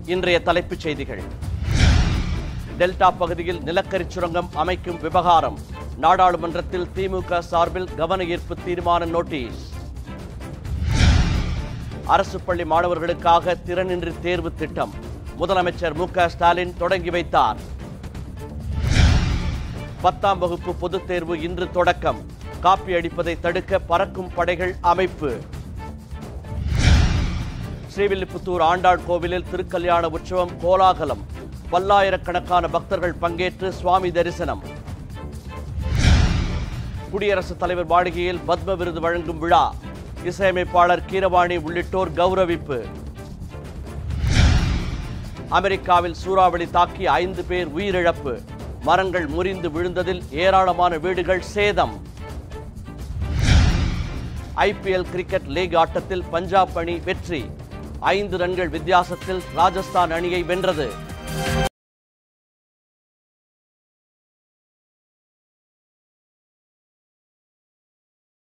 இன்றைய தலைப்புச் செய்திகள் டெல்டா பகுதியில் நிலக்கரி சுரங்கம் அமைக்கும் விவகாரம் நாடாளுமன்றத்தில் திமுக சார்பில் கவன ஈர்ப்பு தீர்மான நோட்டீஸ் அரசு பள்ளி மாணவர்களுக்காக திறனின்றி தேர்வு திட்டம் முதலமைச்சர் மு க ஸ்டாலின் தொடங்கி வைத்தார் பத்தாம் வகுப்பு பொதுத் தேர்வு இன்று தொடக்கம் காப்பி அடிப்பதை தடுக்க பறக்கும் படைகள் அமைப்பு ஸ்ரீவில்லிபுத்தூர் ஆண்டாள் கோவிலில் திருக்கல்யாண உற்சவம் கோலாகலம் பல்லாயிரக்கணக்கான பக்தர்கள் பங்கேற்று சுவாமி தரிசனம் குடியரசுத் தலைவர் மாளிகையில் பத்ம விருது வழங்கும் விழா இசையமைப்பாளர் கீரவாணி உள்ளிட்டோர் கௌரவிப்பு அமெரிக்காவில் சூறாவளி தாக்கி ஐந்து பேர் உயிரிழப்பு மரங்கள் முறிந்து விழுந்ததில் ஏராளமான வீடுகள் சேதம் ஐபிஎல் கிரிக்கெட் லீக் ஆட்டத்தில் பஞ்சாப் அணி வெற்றி ஐந்து ரன்கள் வித்தியாசத்தில் ராஜஸ்தான் அணியை வென்றது